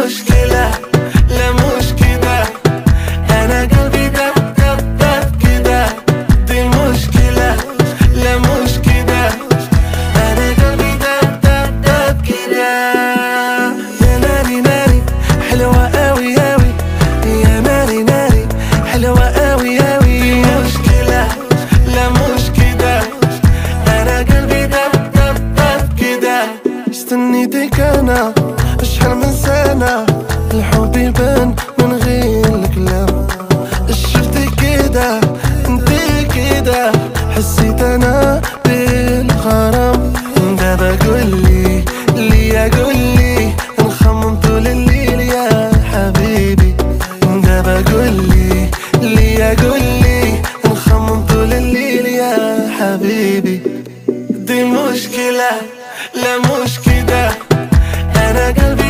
مشكلة لا مش كده انا قلبي دق دق دق كده دي مشكلة لا مش كده انا قلبي دق دق دق كده يا ناري ناري حلوة اوي اوي يا ناري ناري حلوة اوي اوي مشكلة لا مش كده انا قلبي دق دق دق كده استنيتك انا شحال من سنة الحب يبان من غير الكلام شفتي كده انت كده حسيت انا بالغرام دابا قولي ليا قولي نخمم طول الليل يا حبيبي دابا قولي ليا قولي نخمم طول الليل يا حبيبي دي مشكلة لا مش كده أنا قلبي